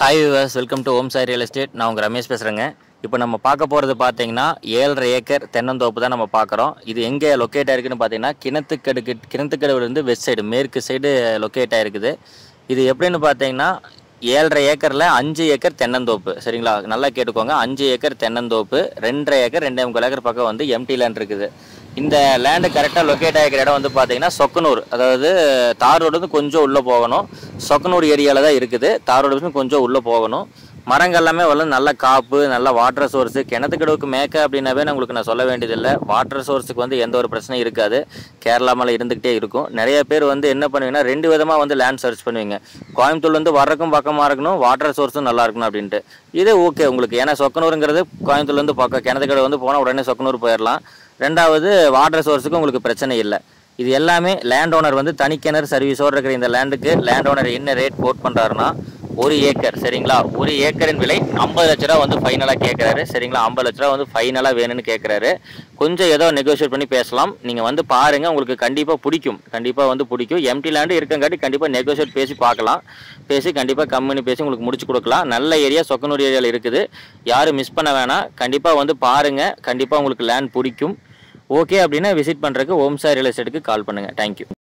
hi விவாஸ் welcome to Om Sai real estate நான் உங்கள் ரமேஷ் பேசுகிறேங்க இப்போ நம்ம பார்க்க போகிறது பார்த்தீங்கன்னா ஏழரை ஏக்கர் தென்னந்தோப்பு தான் நம்ம பார்க்குறோம் இது எங்கே லொக்கேட் ஆயிருக்குன்னு பார்த்தீங்கன்னா கிணத்துக்கடுக்கு கிணத்துக்கடுவிலேருந்து வெஸ்ட் சைடு மேற்கு சைடு லொக்கேட் ஆயிருக்குது இது எப்படின்னு பார்த்தீங்கன்னா ஏழரை ஏக்கரில் அஞ்சு ஏக்கர் தென்னந்தோப்பு சரிங்களா நல்லா கேட்டுக்கோங்க அஞ்சு ஏக்கர் தென்னந்தோப்பு ரெண்டரை ஏக்கர் ரெண்டே முக்கால் ஏக்கர் பக்கம் வந்து எம்டி லேண்ட் இருக்குது இந்த லேண்டு கரெக்டாக லொக்கேட் ஆகிக்கிற இடம் வந்து பார்த்தீங்கன்னா சொக்கனூர் அதாவது தார் ரோடு வந்து கொஞ்சம் உள்ளே போகணும் சொக்கனூர் ஏரியாவில் தான் இருக்குது தார் ரோடு வந்து கொஞ்சம் உள்ளே போகணும் மரங்கள் எல்லாமே வந்து நல்ல காப்பு நல்ல வாட்டர் சோர்ஸு கிணத்துக்கடவுக்கு மேக்க அப்படின்னாவே நான் உங்களுக்கு நான் சொல்ல வேண்டியதில்லை வாட்டர் சோர்ஸுக்கு வந்து எந்த ஒரு பிரச்சனையும் இருக்காது கேரளா மேலே இருந்துக்கிட்டே இருக்கும் நிறைய பேர் வந்து என்ன பண்ணுவீங்கன்னா ரெண்டு விதமாக வந்து லேண்ட் சர்ச் பண்ணுவீங்க கோயம்புத்தூர்ல இருந்து வர்றக்கும் பக்கமாக இருக்கணும் வாட்டர் சோர்ஸும் நல்லா இருக்கணும் அப்படின்ட்டு இது ஓகே உங்களுக்கு ஏன்னா சொக்கனூருங்கிறது கோயம்புத்தூர்லேருந்து பக்கம் கிணத்துக்கடை வந்து போனால் உடனே சொக்கனூர் போயிடலாம் ரெண்டாவது வாட்டர் சோர்ஸுக்கு உங்களுக்கு பிரச்சனை இல்லை இது எல்லாமே லேண்ட் ஓனர் வந்து தனிக்கிணறு சர்வீஸோடு இருக்கிற இந்த லேண்டுக்கு லேண்ட் ஓனர் என்ன ரேட் கோட் பண்ணுறாருன்னா ஒரு ஏக்கர் சரிங்களா ஒரு ஏக்கரின் விலை ஐம்பது லட்ச ரூபா வந்து ஃபைனலாக கேட்குறாரு சரிங்களா ஐம்பது லட்ச ரூபா வந்து ஃபைனலாக வேணும்னு கேட்குறாரு கொஞ்சம் ஏதோ நெகோஷியேட் பண்ணி பேசலாம் நீங்கள் வந்து பாருங்கள் உங்களுக்கு கண்டிப்பாக பிடிக்கும் கண்டிப்பாக வந்து பிடிக்கும் எம்டி லேண்டு இருக்கங்காட்டி கண்டிப்பாக நெகோஷியேட் பேசி பார்க்கலாம் பேசி கண்டிப்பாக கம்பெனி பேசி உங்களுக்கு முடிச்சு கொடுக்கலாம் நல்ல ஏரியா சொக்கனூர் ஏரியாவில் இருக்குது யாரும் மிஸ் பண்ண வேணாம் கண்டிப்பாக வந்து பாருங்கள் கண்டிப்பாக உங்களுக்கு லேண்ட் பிடிக்கும் ஓகே அப்படின்னா விசிட் பண்ணுறதுக்கு ஓம் சார் ரியல் எஸ்டேட்டுக்கு கால் பண்ணுங்கள் தேங்க்யூ